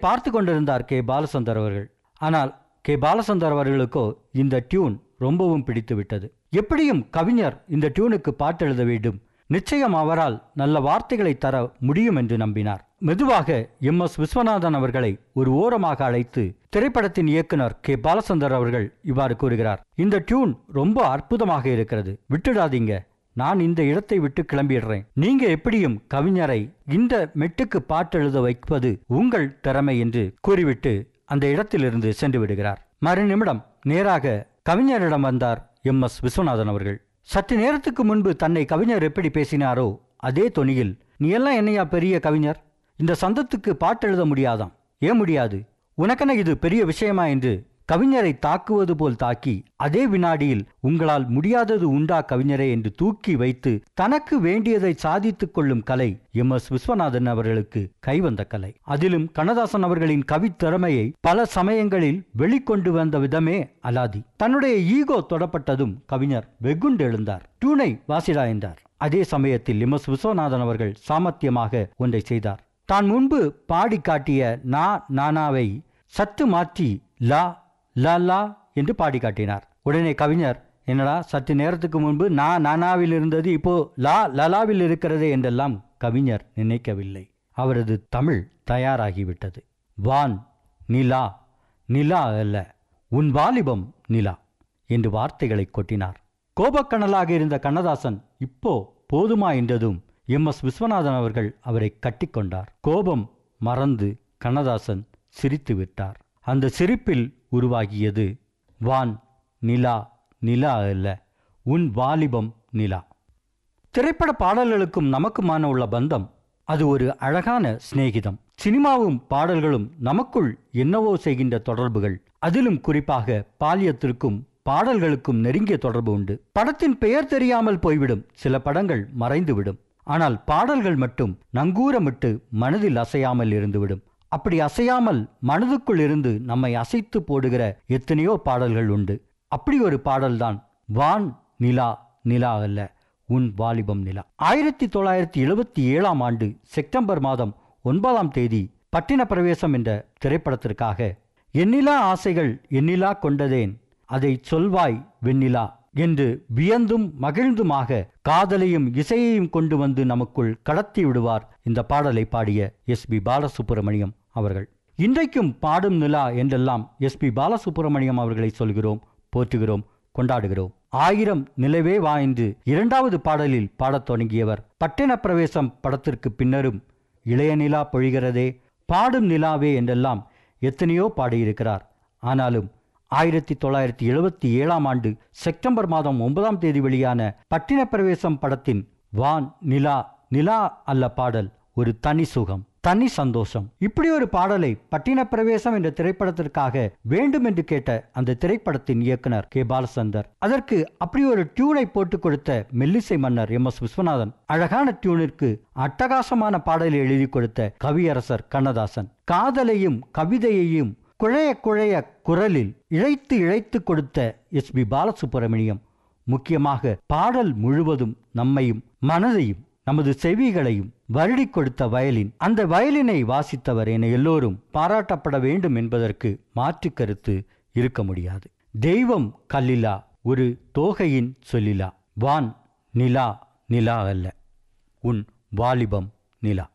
பார்த்து கொண்டிருந்தார் கே பாலசந்தர் அவர்கள் ஆனால் கே பாலசந்தர் அவர்களுக்கோ இந்த டியூன் ரொம்பவும் பிடித்து விட்டது எப்படியும் கவிஞர் இந்த டியூனுக்கு பாட்டு எழுத வேண்டும் நிச்சயம் அவரால் நல்ல வார்த்தைகளை தர முடியும் என்று நம்பினார் மெதுவாக எம் எஸ் விஸ்வநாதன் அவர்களை ஒரு ஓரமாக அழைத்து திரைப்படத்தின் இயக்குனர் கே பாலசந்தர் அவர்கள் இவ்வாறு கூறுகிறார் இந்த டியூன் ரொம்ப அற்புதமாக இருக்கிறது விட்டுடாதீங்க நான் இந்த இடத்தை விட்டு கிளம்பிடுறேன் நீங்க எப்படியும் கவிஞரை இந்த மெட்டுக்கு பாட்டு எழுத வைப்பது உங்கள் திறமை என்று கூறிவிட்டு அந்த இடத்திலிருந்து சென்று விடுகிறார் மறு நிமிடம் நேராக கவிஞரிடம் வந்தார் எம் எஸ் விஸ்வநாதன் அவர்கள் சற்று நேரத்துக்கு முன்பு தன்னை கவிஞர் எப்படி பேசினாரோ அதே தொனியில் நீ எல்லாம் என்னையா பெரிய கவிஞர் இந்த சந்தத்துக்கு பாட்டு எழுத முடியாதாம் ஏன் முடியாது உனக்கென இது பெரிய விஷயமா என்று கவிஞரை தாக்குவது போல் தாக்கி அதே வினாடியில் உங்களால் முடியாதது உண்டா கவிஞரே என்று தூக்கி வைத்து தனக்கு வேண்டியதை சாதித்துக் கொள்ளும் கலை எம் எஸ் விஸ்வநாதன் அவர்களுக்கு கைவந்த கலை அதிலும் கண்ணதாசன் அவர்களின் கவித்திறமையை பல சமயங்களில் வெளிக்கொண்டு வந்த விதமே அலாதி தன்னுடைய ஈகோ தொடப்பட்டதும் கவிஞர் வெகுண்டு எழுந்தார் டியூனை வாசிடா என்றார் அதே சமயத்தில் எம் எஸ் விஸ்வநாதன் அவர்கள் சாமர்த்தியமாக ஒன்றை செய்தார் தான் முன்பு பாடி காட்டிய நா நானாவை சற்று மாற்றி லா லா லா என்று பாடி காட்டினார் உடனே கவிஞர் என்னடா சற்று நேரத்துக்கு முன்பு நா நானாவில் இருந்தது இப்போ லா லலாவில் இருக்கிறதே என்றெல்லாம் கவிஞர் நினைக்கவில்லை அவரது தமிழ் தயாராகிவிட்டது வான் நிலா நிலா அல்ல உன் வாலிபம் நிலா என்று வார்த்தைகளை கொட்டினார் கோபக்கணலாக இருந்த கண்ணதாசன் இப்போ போதுமா என்றதும் எம் எஸ் விஸ்வநாதன் அவர்கள் அவரை கட்டிக்கொண்டார் கோபம் மறந்து கண்ணதாசன் சிரித்து விட்டார் அந்த சிரிப்பில் உருவாகியது வான் நிலா நிலா அல்ல உன் வாலிபம் நிலா திரைப்பட பாடல்களுக்கும் நமக்குமான உள்ள பந்தம் அது ஒரு அழகான சிநேகிதம் சினிமாவும் பாடல்களும் நமக்குள் என்னவோ செய்கின்ற தொடர்புகள் அதிலும் குறிப்பாக பாலியத்திற்கும் பாடல்களுக்கும் நெருங்கிய தொடர்பு உண்டு படத்தின் பெயர் தெரியாமல் போய்விடும் சில படங்கள் மறைந்துவிடும் ஆனால் பாடல்கள் மட்டும் நங்கூரமிட்டு மனதில் அசையாமல் இருந்துவிடும் அப்படி அசையாமல் மனதுக்குள் இருந்து நம்மை அசைத்து போடுகிற எத்தனையோ பாடல்கள் உண்டு அப்படி ஒரு பாடல்தான் வான் நிலா நிலா அல்ல உன் வாலிபம் நிலா ஆயிரத்தி தொள்ளாயிரத்தி எழுபத்தி ஏழாம் ஆண்டு செப்டம்பர் மாதம் ஒன்பதாம் தேதி பட்டின பிரவேசம் என்ற திரைப்படத்திற்காக எண்ணிலா ஆசைகள் எண்ணிலா கொண்டதேன் அதை சொல்வாய் வெண்ணிலா என்று வியந்தும் மகிழ்ந்துமாக காதலையும் இசையையும் கொண்டு வந்து நமக்குள் கடத்தி விடுவார் இந்த பாடலை பாடிய எஸ் பி பாலசுப்பிரமணியம் அவர்கள் இன்றைக்கும் பாடும் நிலா என்றெல்லாம் எஸ் பி பாலசுப்பிரமணியம் அவர்களை சொல்கிறோம் போற்றுகிறோம் கொண்டாடுகிறோம் ஆயிரம் நிலவே வா என்று இரண்டாவது பாடலில் பாடத் தொடங்கியவர் பட்டின பிரவேசம் படத்திற்கு பின்னரும் இளைய நிலா பொழிகிறதே பாடும் நிலாவே என்றெல்லாம் எத்தனையோ பாடியிருக்கிறார் ஆனாலும் ஆயிரத்தி தொள்ளாயிரத்தி எழுபத்தி ஏழாம் ஆண்டு செப்டம்பர் மாதம் ஒன்பதாம் தேதி வெளியான பட்டின பிரவேசம் படத்தின் வான் நிலா நிலா அல்ல பாடல் ஒரு தனி சுகம் தனி சந்தோஷம் இப்படி ஒரு பாடலை பட்டின பிரவேசம் என்ற திரைப்படத்திற்காக வேண்டும் என்று கேட்ட அந்த திரைப்படத்தின் இயக்குனர் கே பாலச்சந்தர் அதற்கு அப்படி ஒரு டியூனை போட்டு கொடுத்த மெல்லிசை மன்னர் எம் எஸ் விஸ்வநாதன் அழகான டியூனிற்கு அட்டகாசமான பாடலை எழுதி கொடுத்த கவியரசர் கண்ணதாசன் காதலையும் கவிதையையும் குழைய குழைய குரலில் இழைத்து இழைத்து கொடுத்த எஸ் பி பாலசுப்பிரமணியம் முக்கியமாக பாடல் முழுவதும் நம்மையும் மனதையும் நமது செவிகளையும் வருடி கொடுத்த வயலின் அந்த வயலினை வாசித்தவர் என எல்லோரும் பாராட்டப்பட வேண்டும் என்பதற்கு மாற்று கருத்து இருக்க முடியாது தெய்வம் கல்லிலா ஒரு தோகையின் சொல்லிலா வான் நிலா நிலா அல்ல உன் வாலிபம் நிலா